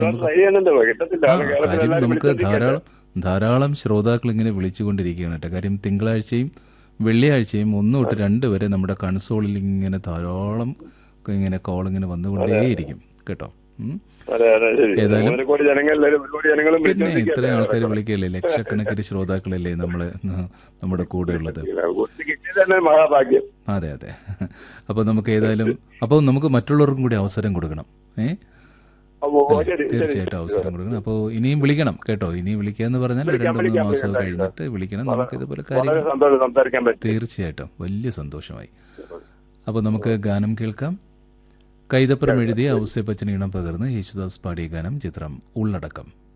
നമുക്ക് ട്രൈ ചെയ്യുന്നുണ്ട് കിട്ടത്തില്ല ആ കാരണം കേരളത്തിൽ കാര്യം എല്ലാവരും നമുക്ക് വിളിച്ചോണ്ടിരിക്കുകയാണ്. ധാരാളം ധാരാളം ശ്രോതാക്കൾ ഇങ്ങനെ വിളിച്ചുകൊണ്ടിരിക്കുകയാണ് കേട്ടോ കാര്യം തിങ്കളാഴ്ചയും വെള്ളിയാഴ്ചയും ഒന്ന് തൊട്ട് രണ്ട് വരെ നമ്മുടെ കൺസോളിൽ ഇങ്ങനെ ധാരാളം ഇങ്ങനെ കോൾ ഇങ്ങനെ വന്നുകൊണ്ടേയിരിക്കും കേട്ടോ ഉം. അതെ അതെ ശരി ഏതായാലും- മൂന്നര കോടി ജനങ്ങളിൽ ഒരു കോടി ജനങ്ങളും പിന്നെ ഇത്രയും വിളിച്ചോണ്ടിരിക്കുകയല്ലേ. ആൾക്കാർ വിളിക്കുകയല്ലേ ലക്ഷക്കണക്കിന് ശ്രോതാക്കളല്ലേ നമ്മള് ന- നമ്മുടെ കൂടെ ഉള്ളത് ഒത്തിരി കിട്ടിയത് തന്നെ മഹാഭാഗ്യം അതെ അതെ അപ്പോൾ നമുക്ക് ഏതായാലും അപ്പോൾ നമുക്ക് മറ്റുള്ളവർക്കും കൂടി അവസരം കൊടുക്കണം ഏ അപ്പോ അല്ലേ? ശരി, ശരി. തീർച്ചയായിട്ടും അവസരം കൊടുക്കണം അപ്പോൾ ഇനിയും വിളിക്കണം കേട്ടോ ഇനിയും വിളിക്കുക എന്ന് പറഞ്ഞാൽ വിളിക്കാം, രണ്ട് മൂന്ന് വിളിക്കാം, മാസം വിളിക്കാം. കഴിഞ്ഞിട്ട് വിളിക്കണം വളരെ- നമുക്ക് ഇതുപോലെ വളരെ കാര്യങ്ങൾ സന്തോഷം സംസാരിക്കാൻ പറ്റും തീർച്ചയായിട്ടും വലിയ സന്തോഷമായി അപ്പോൾ നമുക്ക് ഗാനം കേൾക്കാം കൈതപ്പുറം എഴുതിയ ഔസേപ്പച്ചൻ ഇണം പകർന്ന് യേശുദാസ് പാടിയ ഗാനം ചിത്രം ഉള്ളടക്കം